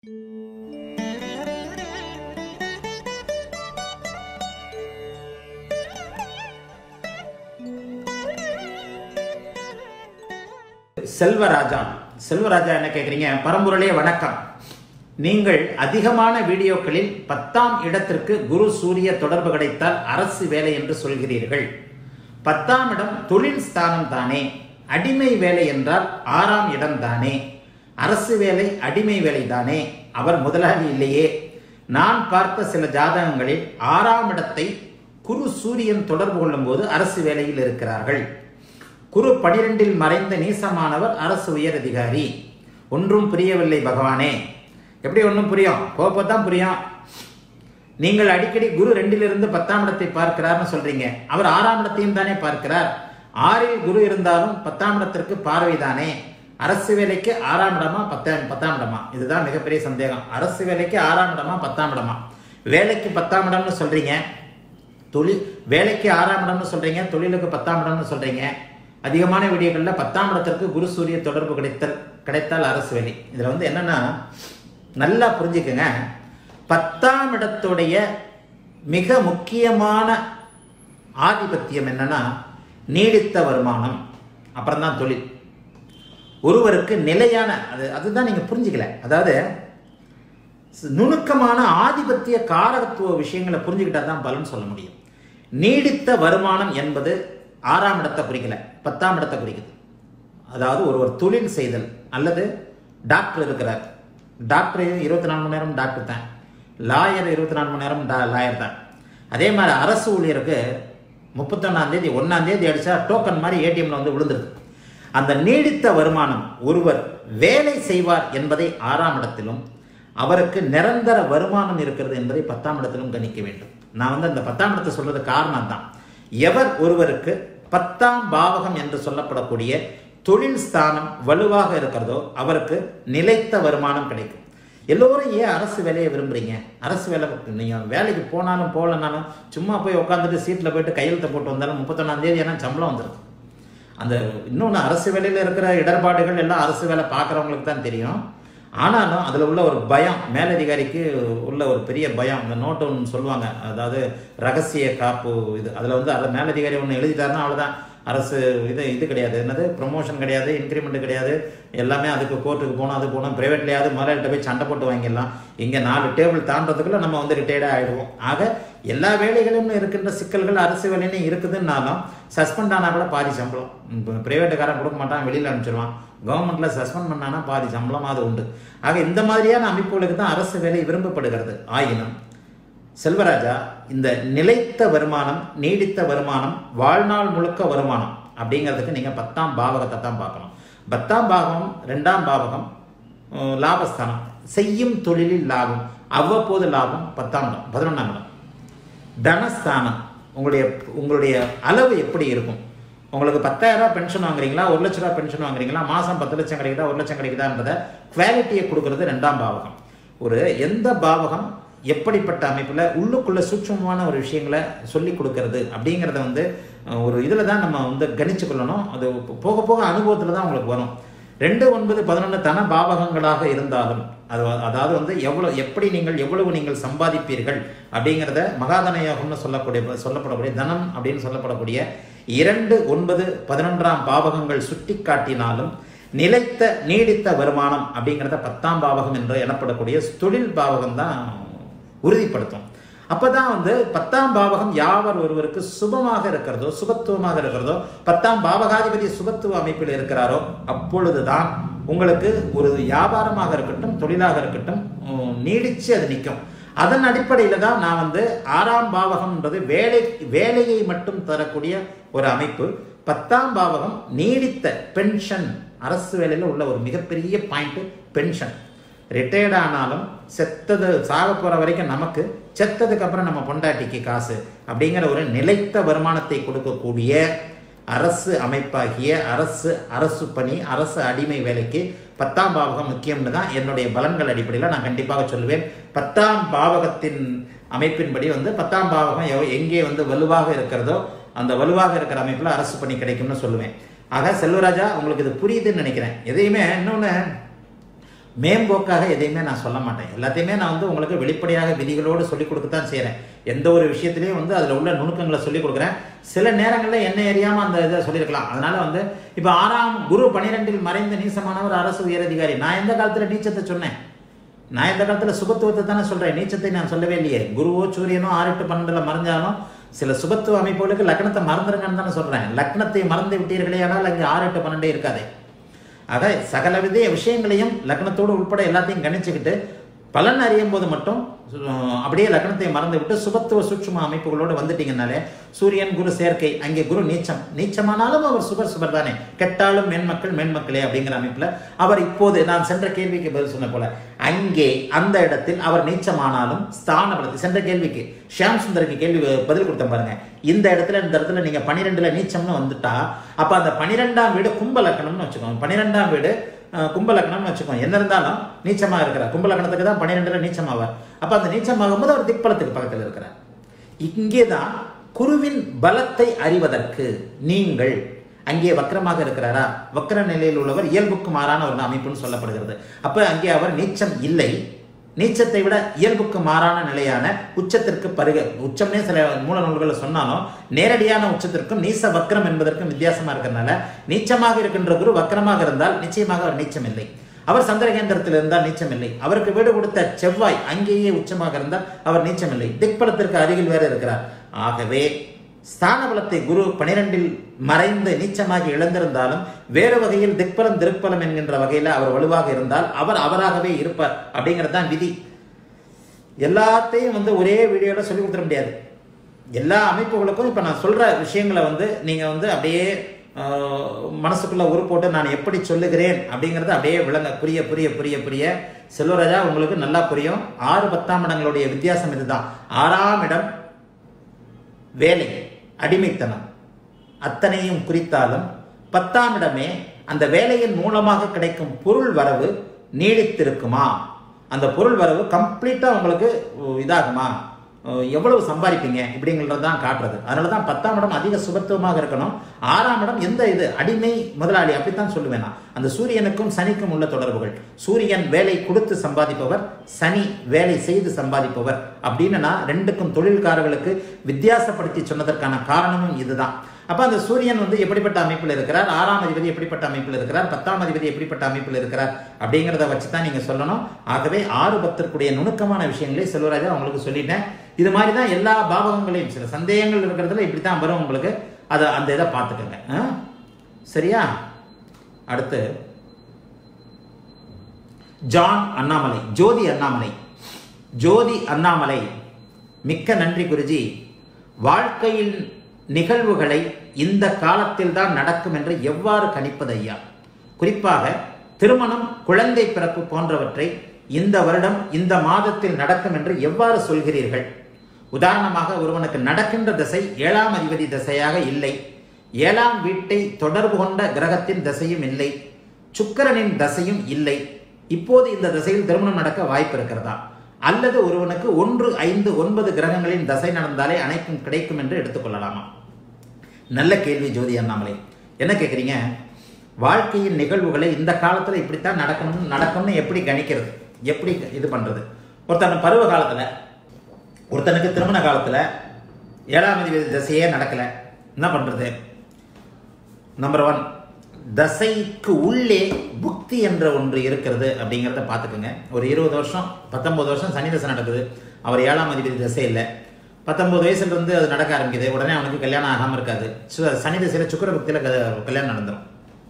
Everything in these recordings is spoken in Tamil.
செல்வராஜா செல்வராஜா என்ன கேக்குறீங்க பரம்பொருளே வணக்கம் நீங்கள் அதிகமான வீடியோக்களில் பத்தாம் இடத்திற்கு குரு சூரிய தொடர்பு கிடைத்தால் அரசு வேலை என்று சொல்கிறீர்கள் பத்தாம் இடம் தொழில் ஸ்தானம் தானே அடிமை வேலை என்றால் ஆறாம் இடம் தானே அரசு வேலை அடிமை வேலை தானே அவர் முதலாளி இல்லையே நான் பார்த்த சில ஜாதகங்களில் ஆறாம் இடத்தை குரு சூரியன் தொடர்பு கொள்ளும்போது அரசு வேலையில் இருக்கிறார்கள் குரு பனிரெண்டில் மறைந்த நீசமானவர் அரசு உயர் அதிகாரி ஒன்றும் புரியவில்லை பகவானே எப்படி ஒன்றும் புரியும் போப்பதான் புரியும் நீங்கள் அடிக்கடி குரு ரெண்டிலிருந்து பத்தாம் இடத்தை பார்க்கிறார்னு சொல்றீங்க அவர் ஆறாம் இடத்தையும் தானே பார்க்கிறார் ஆறில் குரு இருந்தாலும் பத்தாம் இடத்திற்கு பார்வை தானே அரசு வேலைக்கு ஆறாம் இடமா பத்தாம் பத்தாம் இடமா இதுதான் மிகப்பெரிய சந்தேகம் அரசு வேலைக்கு ஆறாம் இடமா பத்தாம் இடமா வேலைக்கு பத்தாம் இடம்னு சொல்றீங்க தொழில் வேலைக்கு ஆறாம் இடம்னு சொல்றீங்க தொழிலுக்கு பத்தாம் இடம்னு சொல்றீங்க அதிகமான வீடியோக்களில் பத்தாம் இடத்திற்கு குரு சூரிய தொடர்பு கிடைத்தல் கிடைத்தால் அரசு வேலை இதில் வந்து என்னன்னா நல்லா புரிஞ்சுக்கங்க பத்தாம் இடத்துடைய மிக முக்கியமான ஆதிபத்தியம் என்னன்னா நீடித்த வருமானம் அப்புறம் தான் தொழில் ஒருவருக்கு நிலையான அது அதுதான் நீங்கள் புரிஞ்சுக்கல அதாவது நுணுக்கமான ஆதிபத்திய காரகத்துவ விஷயங்களை புரிஞ்சுக்கிட்டா தான் பலன் சொல்ல முடியும் நீடித்த வருமானம் என்பது ஆறாம் இடத்தை குறிக்கல பத்தாம் இடத்தை குறிக்குது அதாவது ஒருவர் தொழில் செய்தல் அல்லது டாக்டர் இருக்கிறார் டாக்டர் இருபத்தி நாலு மணி நேரம் டாக்டர் தான் லாயர் இருபத்தி நாலு மணி நேரம் டா லாயர் தான் அதே மாதிரி அரசு ஊழியருக்கு முப்பத்தொன்னாம் தேதி ஒன்றாம் தேதி அடித்தா டோக்கன் மாதிரி ஏடிஎம்ல வந்து விழுந்துருது அந்த நீடித்த வருமானம் ஒருவர் வேலை செய்வார் என்பதை ஆறாம் இடத்திலும் அவருக்கு நிரந்தர வருமானம் இருக்கிறது என்பதை பத்தாம் இடத்திலும் கணிக்க வேண்டும் நான் வந்து அந்த பத்தாம் இடத்தை சொல்றது காரணம் தான் எவர் ஒருவருக்கு பத்தாம் பாவகம் என்று சொல்லப்படக்கூடிய தொழில் ஸ்தானம் வலுவாக இருக்கிறதோ அவருக்கு நிலைத்த வருமானம் கிடைக்கும் எல்லோரும் ஏன் அரசு வேலையை விரும்புறீங்க அரசு வேலை நீங்கள் வேலைக்கு போனாலும் போகலனாலும் சும்மா போய் உட்காந்துட்டு சீட்டில் போயிட்டு கையெழுத்து போட்டு வந்தாலும் முப்பத்தொன்னாம் தேதி ஏன்னா சம்பளம் வந்துடும் அந்த இன்னொன்று அரசு வேலையில் இருக்கிற இடர்பாடுகள் எல்லாம் அரசு வேலை பார்க்குறவங்களுக்கு தான் தெரியும் ஆனாலும் அதில் உள்ள ஒரு பயம் மேலதிகாரிக்கு உள்ள ஒரு பெரிய பயம் இந்த நோட்டு ஒன்று சொல்லுவாங்க அதாவது ரகசிய காப்பு இது அதில் வந்து அதில் மேலதிகாரி ஒன்று எழுதிட்டாருன்னா அவ்வளோதான் அரசு இது இது கிடையாது என்னது ப்ரொமோஷன் கிடையாது இன்க்ரிமெண்ட் கிடையாது எல்லாமே அதுக்கு கோர்ட்டுக்கு போகணும் அது போகணும் ப்ரைவேட்லையாவது முதல்கிட்ட போய் சண்டை போட்டு வாங்கிடலாம் இங்கே நாலு டேபிள் தாண்டதுக்குள்ள நம்ம வந்து ரிட்டையர்டாக ஆகிடுவோம் ஆக எல்லா வேலைகளிலும் இருக்கின்ற சிக்கல்கள் அரசு வேலையிலும் இருக்குதுன்னாலும் சஸ்பெண்ட் ஆனால் கூட பாதி சம்பளம் இப்போ ப்ரைவேட்டுக்காரன் கொடுக்க மாட்டான் வெளியில் அனுப்பிச்சிடுவான் கவர்மெண்ட்டில் சஸ்பெண்ட் பண்ணானா பாதி சம்பளம் அது உண்டு ஆக இந்த மாதிரியான அமைப்புகளுக்கு தான் அரசு வேலை விரும்பப்படுகிறது ஆயினும் செல்வராஜா இந்த நிலைத்த வருமானம் நீடித்த வருமானம் வாழ்நாள் முழுக்க வருமானம் அப்படிங்கிறதுக்கு நீங்கள் பத்தாம் பாவகத்தை தான் பார்க்கணும் பத்தாம் பாவகம் ரெண்டாம் பாவகம் லாபஸ்தானம் செய்யும் தொழிலில் லாபம் அவ்வப்போது லாபம் பத்தாம் இடம் பதினொன்றாம் இடம் தனஸ்தானம் உங்களுடைய உங்களுடைய அளவு எப்படி இருக்கும் உங்களுக்கு பத்தாயிரம் ரூபாய் பென்ஷன் வாங்குறீங்களா ஒரு லட்ச ரூபா பென்ஷன் வாங்குறீங்களா மாதம் பத்து லட்சம் கிடைக்குதா ஒரு லட்சம் கிடைக்குதான்றத குவாலிட்டியை கொடுக்கறது ரெண்டாம் பாவகம் ஒரு எந்த பாவகம் எப்படிப்பட்ட அமைப்பில் உள்ளுக்குள்ள சூட்சமமான ஒரு விஷயங்களை சொல்லி கொடுக்கறது அப்படிங்கிறத வந்து ஒரு இதில் தான் நம்ம வந்து கணிச்சு கொள்ளணும் அது போக போக அனுபவத்தில் தான் உங்களுக்கு வரும் ரெண்டு ஒன்பது பதினொன்று தன பாவகங்களாக இருந்தாலும் அது அதாவது வந்து எவ்வளோ எப்படி நீங்கள் எவ்வளவு நீங்கள் சம்பாதிப்பீர்கள் அப்படிங்கிறத மகாதன யோகம்னு சொல்லக்கூடிய சொல்லப்படக்கூடிய தனம் அப்படின்னு சொல்லப்படக்கூடிய இரண்டு ஒன்பது பதினொன்றாம் பாவகங்கள் சுட்டி காட்டினாலும் நிலைத்த நீடித்த வருமானம் அப்படிங்கிறத பத்தாம் பாவகம் என்று எனப்படக்கூடிய தொழில் பாவகம் தான் உறுதிப்படுத்தும் அப்பதான் வந்து பத்தாம் பாவகம் யாவர் ஒருவருக்கு சுபமாக இருக்கிறதோ சுபத்துவமாக இருக்கிறதோ பத்தாம் பாவகாதிபதி சுபத்துவ அமைப்பில் இருக்கிறாரோ அப்பொழுதுதான் உங்களுக்கு ஒரு வியாபாரமாக இருக்கட்டும் தொழிலாக இருக்கட்டும் நீடிச்சு அது நிற்கும் அதன் அடிப்படையில் தான் நான் வந்து ஆறாம் பாவகம்ன்றது வேலை வேலையை மட்டும் தரக்கூடிய ஒரு அமைப்பு பத்தாம் பாவகம் நீடித்த பென்ஷன் அரசு வேலையில் உள்ள ஒரு மிகப்பெரிய பாயிண்ட் பென்ஷன் ரிட்டையர்ட் ஆனாலும் செத்தது சாக போகிற வரைக்கும் நமக்கு செத்ததுக்கு அப்புறம் நம்ம பொண்டாட்டிக்கு காசு அப்படிங்கிற ஒரு நிலைத்த வருமானத்தை கொடுக்கக்கூடிய அரசு அமைப்பாகிய அரசு அரசு பணி அரசு அடிமை வேலைக்கு பத்தாம் பாவகம் முக்கியம்னு தான் என்னுடைய பலன்கள் அடிப்படையில் நான் கண்டிப்பாக சொல்லுவேன் பத்தாம் பாவகத்தின் அமைப்பின்படி வந்து பத்தாம் பாவகம் எங்கே வந்து வலுவாக இருக்கிறதோ அந்த வலுவாக இருக்கிற அமைப்பில் அரசு பணி கிடைக்கும்னு சொல்லுவேன் ஆக செல்வராஜா உங்களுக்கு இது புரியுதுன்னு நினைக்கிறேன் எதையுமே இன்னொன்று மேம்போக்காக எதையுமே நான் சொல்ல மாட்டேன் எல்லாத்தையுமே நான் வந்து உங்களுக்கு வெளிப்படையாக விதிகளோடு சொல்லிக் கொடுக்கத்தான் செய்கிறேன் எந்த ஒரு விஷயத்திலையும் வந்து அதில் உள்ள நுணுக்கங்களை சொல்லிக் கொடுக்குறேன் சில நேரங்களில் என்ன எரியாமல் அந்த இதை சொல்லியிருக்கலாம் அதனால வந்து இப்போ ஆறாம் குரு பனிரெண்டில் மறைந்த நீசமானவர் அரசு உயரதிகாரி நான் எந்த காலத்தில் நீச்சத்தை சொன்னேன் நான் இந்த காலத்தில் சுபத்துவத்தை தானே சொல்கிறேன் நீச்சத்தை நான் சொல்லவே இல்லையே குருவோ சூரியனோ ஆறு எட்டு பன்னெண்டில் மறைஞ்சாலும் சில சுபத்துவ அமைப்புகளுக்கு லக்னத்தை மறந்துருங்கன்னு தானே சொல்கிறேன் லக்னத்தை மறந்து விட்டீர்களே ஆனால் அங்கே ஆறு எட்டு பன்னெண்டே இருக்காதே ஆக சகலவித விஷயங்களையும் லக்னத்தோடு உட்பட எல்லாத்தையும் கணிச்சுக்கிட்டு பலன் அறியும் போது மட்டும் அஹ், அப்படியே லக்னத்தை மறந்து விட்டு சுபத்துவ சூட்சும அமைப்புகளோடு வந்துட்டீங்கனாலே சூரியன் குரு சேர்க்கை அங்கே குரு நீச்சம் நீச்சமானாலும் அவர் சுபர் சுபர் தானே கெட்டாலும் மென்மக்கள் மென்மக்களே அப்படிங்கிற அமைப்புல அவர் இப்போது நான் சென்ற கேள்விக்கு பதில் சொன்ன போல அங்கே அந்த இடத்தில் அவர் நீச்சமானாலும் ஸ்தான பலத்தை சென்ற கேள்விக்கு ஷியாம் சுந்தருக்கு கேள்வி பதில் கொடுத்தேன் பாருங்க இந்த இடத்துல இந்த இடத்துல நீங்க பன்னிரெண்டுல நீச்சம்னு வந்துட்டா அப்ப அந்த பன்னிரெண்டாம் வீடு கும்ப லக்கணம்னு வச்சுக்கோங்க பன்னிரெண்டாம் வீடு அஹ், கும்ப லக்னம்னு வச்சுக்கோங்க என்ன இருந்தாலும் நீச்சமா இருக்கிறார் கும்ப லக்னத்துக்கு தான் பன்னிரெண்டுல நீச்சமாவார் அப்ப அந்த நீச்சமாகும் போது அவர் திக்பலத்துக்கு பக்கத்தில் இருக்கிறார் இங்கேதான் குருவின் பலத்தை அறிவதற்கு நீங்கள் அங்கே வக்கரமாக இருக்கிறாரா வக்கர நிலையில் உள்ளவர் இயல்புக்கு மாறான ஒரு அமைப்புன்னு சொல்லப்படுகிறது அப்ப அங்கே அவர் நீச்சம் இல்லை நீச்சத்தை விட இயல்புக்கு மாறான நிலையான உச்சத்திற்கு பருக உச்சம்னே சில மூல நூல்களை சொன்னாலும் நேரடியான உச்சத்திற்கும் நீச வக்ரம் என்பதற்கும் வித்தியாசமா இருக்கிறதுனால நீச்சமாக இருக்கின்ற குரு வக்ரமாக இருந்தால் நிச்சயமாக அவர் நீச்சம் இல்லை அவர் சந்திரகேந்திரத்தில் இருந்தால் நீச்சம் இல்லை அவருக்கு வீடு கொடுத்த செவ்வாய் அங்கேயே உச்சமாக இருந்தால் அவர் நீச்சம் இல்லை திக்பலத்திற்கு அருகில் வேற இருக்கிறார் ஆகவே ஸ்தான பலத்தை குரு பனிரெண்டில் மறைந்து நீச்சமாகி இழந்திருந்தாலும் வேறு வகையில் திக்பலம் திருப்பலம் என்கின்ற வகையில் அவர் வலுவாக இருந்தால் அவர் அவராகவே இருப்பார் அப்படிங்கிறது தான் விதி எல்லாத்தையும் வந்து ஒரே வீடியோவில் சொல்லி கொடுத்துட முடியாது எல்லா அமைப்புகளுக்கும் இப்போ நான் சொல்கிற விஷயங்களை வந்து நீங்கள் வந்து அப்படியே ஆஹ், மனசுக்குள்ள உரு போட்டு நான் எப்படி சொல்லுகிறேன் அப்படிங்கிறது அப்படியே விளங்க புரிய புரிய புரிய புரிய செல்வராஜா உங்களுக்கு நல்லா புரியும் ஆறு பத்தாம் இடங்களுடைய வித்தியாசம் இதுதான் ஆறாம் இடம் வேலை அடிமைத்தனம் அத்தனையும் குறித்தாலும் பத்தாம் இடமே அந்த வேலையின் மூலமாக கிடைக்கும் பொருள் வரவு நீடித்திருக்குமா அந்த பொருள் வரவு கம்ப்ளீட்டா உங்களுக்கு உ, இதாகுமா உ, எவ்வளவு சம்பாதிப்பீங்க இப்படிங்கிறது தான் காட்டுறது அதனால தான் பத்தாம் இடம் அதிக சுபத்துவமாக இருக்கணும் ஆறாம் இடம் எந்த இது அடிமை முதலாளி அப்படித்தான் சொல்லுவேன் நான் அந்த சூரியனுக்கும் சனிக்கும் உள்ள தொடர்புகள் சூரியன் வேலை கொடுத்து சம்பாதிப்பவர் சனி வேலை செய்து சம்பாதிப்பவர் அப்படின்னு நான் ரெண்டுக்கும் தொழில்காரர்களுக்கு வித்தியாசப்படுத்தி சொன்னதற்கான காரணமும் இதுதான் அப்ப அந்த சூரியன் வந்து எப்படிப்பட்ட அமைப்பில் இருக்கிறார் ஆறாம் அதிபதி எப்படிப்பட்ட அமைப்பில் இருக்கிறார் பத்தாம் அதிபதி எப்படிப்பட்ட அமைப்பில் இருக்கிறார் அப்படிங்கிறத வச்சு தான் நீங்க சொல்லணும் ஆகவே ஆறு பத்திற்குடைய நுணுக்கமான விஷயங்களை செல்வராஜா உங்களுக்கு சொல்லிட்டேன் இது மாதிரி தான் எல்லா பாவகங்களையும் சில சந்தேகங்கள் இருக்கிறதுல இப்படி தான் வரும் உங்களுக்கு அதை அந்த இதை பார்த்துக்கோங்க ஆ? சரியா அடுத்து ஜான் அண்ணாமலை ஜோதி அண்ணாமலை ஜோதி அண்ணாமலை மிக்க நன்றி குருஜி வாழ்க்கையில் நிகழ்வுகளை இந்த காலத்தில் தான் நடக்கும் என்று எவ்வாறு கணிப்பது ஐயா குறிப்பாக திருமணம் குழந்தை பிறப்பு போன்றவற்றை இந்த வருடம் இந்த மாதத்தில் நடக்கும் என்று எவ்வாறு சொல்கிறீர்கள் உதாரணமாக ஒருவனுக்கு நடக்கின்ற திசை ஏழாம் அதிபதி திசையாக இல்லை ஏழாம் வீட்டை தொடர்பு கொண்ட கிரகத்தின் திசையும் இல்லை சுக்கிரனின் தசையும் இல்லை இப்போது இந்த திசையில் திருமணம் நடக்க வாய்ப்பு இருக்கிறதா அல்லது ஒருவனுக்கு ஒன்று ஐந்து ஒன்பது கிரகங்களின் தசை நடந்தாலே அனைத்தும் கிடைக்கும் என்று எடுத்துக்கொள்ளலாமா நல்ல கேள்வி ஜோதி அண்ணாமலை என்ன கேட்குறீங்க வாழ்க்கையின் நிகழ்வுகளை இந்த காலத்தில் இப்படித்தான் நடக்கணும் நடக்கும்னு எப்படி கணிக்கிறது எப்படி இது பண்ணுறது ஒருத்தன் பருவ காலத்தில் ஒருத்தனுக்கு திருமண காலத்தில் ஏழாம் அதிபதி தசையே நடக்கலை என்ன பண்ணுறது நம்பர் ஒன் தசைக்கு உள்ளே புக்தி என்ற ஒன்று இருக்கிறது அப்படிங்கிறத பார்த்துக்குங்க ஒரு இருபது வருஷம் பத்தொன்பது வருஷம் சனி தசை நடக்குது அவர் ஏழாம் அதிபதி தசை இல்லை பத்தொன்பது வயசுல இருந்து அது நடக்க ஆரம்பிக்குது உடனே அவனுக்கு கல்யாணம் ஆகாமல் இருக்காது சு- சனி தசையில் சுக்கர புக்தியில் கல்யாணம் நடந்துடும்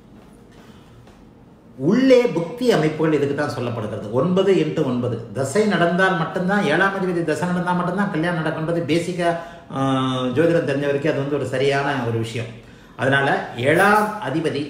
உள்ளே புக்தி அமைப்புகள் இதுக்கு தான் சொல்லப்படுகிறது ஒன்பது இன்ட்டு ஒன்பது தசை நடந்தால் மட்டும்தான் ஏழாம் அதிபதி தசை நடந்தால் மட்டும்தான் கல்யாணம் நடக்கின்றது பேசிக்காக ஜோதிடம் தெரிஞ்ச வரைக்கும் அது வந்து ஒரு சரியான ஒரு விஷயம் அதனால ஏழாம் அதிபதி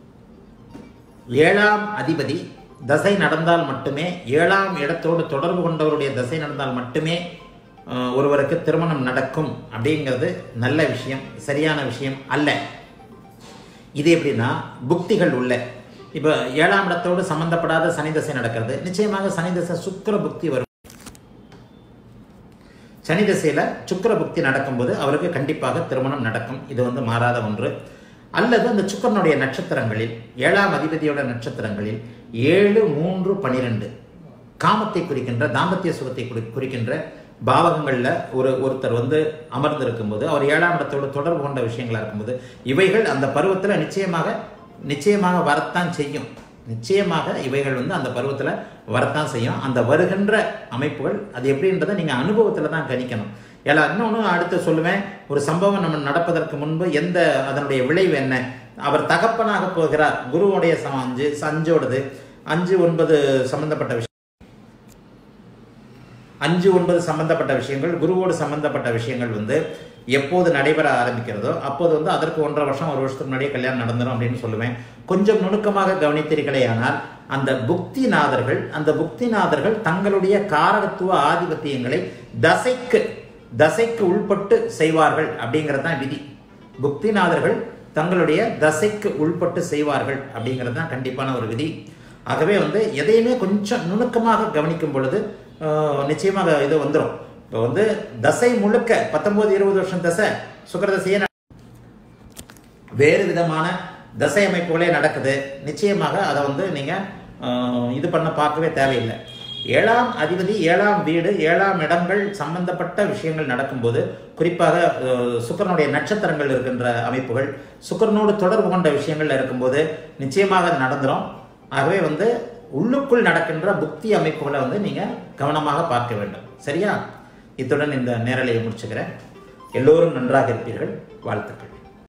ஏழாம் அதிபதி தசை நடந்தால் மட்டுமே ஏழாம் இடத்தோடு தொடர்பு கொண்டவருடைய தசை நடந்தால் மட்டுமே அஹ், ஒருவருக்கு திருமணம் நடக்கும் அப்படிங்கிறது நல்ல விஷயம் சரியான விஷயம் அல்ல இது எப்படின்னா புக்திகள் உள்ள இப்போ ஏழாம் இடத்தோடு சம்பந்தப்படாத சனி தசை நடக்கிறது நிச்சயமாக சனி தசை சுக்கிர புக்தி வரும் சனி திசையில் சுக்கிர புக்தி நடக்கும்போது அவருக்கு கண்டிப்பாக திருமணம் நடக்கும் இது வந்து மாறாத ஒன்று அல்லது அந்த சுக்கரனுடைய நட்சத்திரங்களில் ஏழாம் அதிபதியோட நட்சத்திரங்களில் ஏழு மூன்று பனிரெண்டு காமத்தை குறிக்கின்ற தாம்பத்திய சுகத்தை குறி- குறிக்கின்ற பாவகங்களில் ஒரு ஒருத்தர் வந்து அமர்ந்திருக்கும் போது அவர் ஏழாம் இடத்தோடு தொடர்பு கொண்ட விஷயங்களா இருக்கும்போது இவைகள் அந்த பருவத்தில் நிச்சயமாக நிச்சயமாக வரத்தான் செய்யும் நிச்சயமாக இவைகள் வந்து அந்த பருவத்தில் வரத்தான் செய்யும் அந்த வருகின்ற அமைப்புகள் அது எப்படின்றத நீங்கள் அனுபவத்தில் தான் கணிக்கணும் ஏன்னா இன்னொன்று அடுத்து சொல்லுவேன் ஒரு சம்பவம் நம்ம நடப்பதற்கு முன்பு எந்த அதனுடைய விளைவு என்ன அவர் தகப்பனாக போகிறார் குருவுடைய சம அஞ்சு அஞ்சோடது அஞ்சு ஒன்பது சம்பந்தப்பட்ட விஷயம் அஞ்சு ஒன்பது சம்பந்தப்பட்ட விஷயங்கள் குருவோடு சம்பந்தப்பட்ட விஷயங்கள் வந்து எப்போது நடைபெற ஆரம்பிக்கிறதோ அப்போது வந்து அதற்கு ஒன்றரை வருஷம் ஒரு வருஷத்துக்கு முன்னாடியே கல்யாணம் நடந்துடும் அப்படின்னு சொல்லுவேன் கொஞ்சம் நுணுக்கமாக கவனித்தீர்களேயானால் அந்த புக்திநாதர்கள் அந்த புக்திநாதர்கள் தங்களுடைய காரகத்துவ ஆதிபத்தியங்களை தசைக்கு தசைக்கு உள்பட்டு செய்வார்கள் அப்படிங்கிறது தான் விதி புக்திநாதர்கள் தங்களுடைய தசைக்கு உள்பட்டு செய்வார்கள் அப்படிங்கிறது தான் கண்டிப்பான ஒரு விதி ஆகவே வந்து எதையுமே கொஞ்சம் நுணுக்கமாக கவனிக்கும் பொழுது ஆஹ், நிச்சயமாக இது வந்துடும் இப்போ வந்து தசை முழுக்க பத்தொன்பது இருபது வருஷம் தசை சுக்கர தசையே ந- வேறு விதமான தசை அமைப்புகளே நடக்குது நிச்சயமாக அதை வந்து நீங்கள் இது பண்ண பார்க்கவே தேவையில்லை ஏழாம் அதிபதி ஏழாம் வீடு ஏழாம் இடங்கள் சம்பந்தப்பட்ட விஷயங்கள் நடக்கும்போது குறிப்பாக அஹ், சுக்கிரனுடைய நட்சத்திரங்கள் இருக்கின்ற அமைப்புகள் சுக்கிரனோடு தொடர்பு கொண்ட விஷயங்கள் இருக்கும்போது நிச்சயமாக அது நடந்துரும் ஆகவே வந்து உள்ளுக்குள் நடக்கின்ற புக்தி அமைப்புகளை வந்து நீங்கள் கவனமாக பார்க்க வேண்டும் சரியா இத்துடன் இந்த நேரலையை முடிச்சுக்கிறேன் எல்லோரும் நன்றாக இருப்பீர்கள் வாழ்த்துக்கள்